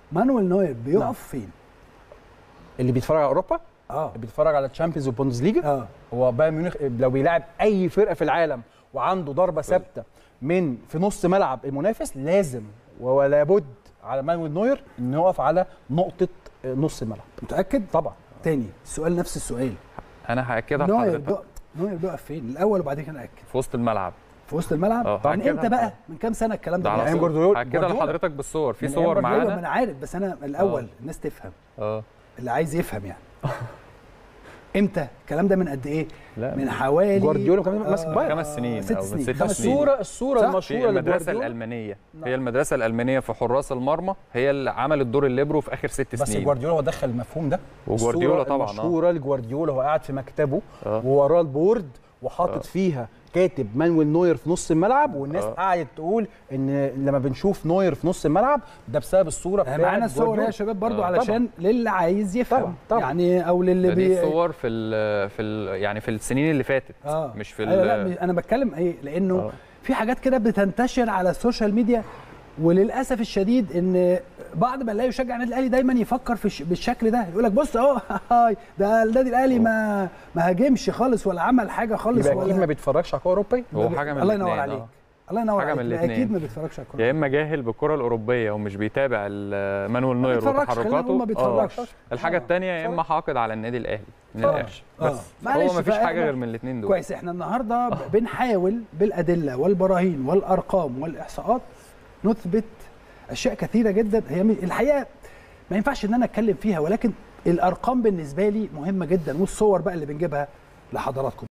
مانويل نوير بيقف فين اللي بيتفرج على اوروبا اه اللي بيتفرج على تشامبيونز وبوندسليجا اه هو بايرن ميونخ لو بيلاعب اي فرقه في العالم وعنده ضربه ثابته من في نص ملعب المنافس لازم ولا بد على مانويل نوير انه يقف على نقطه نص الملعب متاكد طبعا تاني السؤال نفس السؤال انا هاكدها نوير لحضرتك بيقف نوير بيقف فين الاول وبعد كده ناكد في وسط الملعب في وسط الملعب اه، من هأكدها امتى بقى طبعا. من كام سنه الكلام ده ده على أيام بيحصل؟ طول جوارديولا- هاكدها جوارديولا. لحضرتك بالصور في من صور أيام ايوه ما معانا انا عارف بس انا الاول الناس تفهم اه اللي عايز يفهم يعني امتى الكلام ده من قد ايه لا من حوالي جوارديولا كان ماسك بايرن. خمس سنين ست او من سنين ست خمس سنين الصوره الصوره صح؟ في المشهوره المدرسه لجوارديولا الالمانيه هي المدرسه الالمانيه في حراس المرمى هي اللي عملت دور الليبرو في اخر ست بس سنين جوارديولا هو دخل المفهوم ده وجوارديولا الصورة طبعاً، آه. المشهوره لجوارديولا هو قاعد في مكتبه آه. ووراه البورد وحاطط فيها كاتب مانويل نوير في نص الملعب والناس آه. قعدت تقول ان لما بنشوف نوير في نص الملعب ده بسبب الصوره آه، بتاعت معانا الصور جوارديولا. يا شباب برضو آه، علشان للي عايز يفهم طبعاً، طبعاً. يعني او للي دي بي صور في ال في ال يعني في السنين اللي فاتت اه مش في أيوة لا ال- مش- انا بتكلم ايه لانه آه. في حاجات كده بتنتشر على السوشيال ميديا وللاسف الشديد ان بعض ما نلاقي يشجع النادي الاهلي دايما يفكر في الش- بالشكل ده يقول لك بص اهو هاي ده النادي الاهلي ما ما هاجمش خالص ولا عمل حاجه خالص يبقى ولا اكيد ما بيتفرجش على كوره اوروبيه هو حاجه من الله ينور الاتنين، عليك آه. الله ينور حاجة عليك من يبقى اكيد الاتنين. ما بيتفرجش على الكوره يا اما جاهل بالكره الاوروبيه ومش بيتابع ال- مانويل نوير بيتفرجش، خلينا نقول وتحركاته ما بيتفرجش. آه. الحاجه الثانيه يا اما حاقد على النادي الاهلي من آه. الاخر آه. بس معلش هو ما فيش بقى حاجه إحنا- غير من الاثنين دول كويس احنا النهارده ب- بنحاول بالادله والبراهين والارقام والاحصاءات نثبت اشياء كثيره جدا هي م- الحقيقه ما ينفعش ان انا اتكلم فيها ولكن الارقام بالنسبه لي مهمه جدا والصور بقى اللي بنجيبها لحضراتكم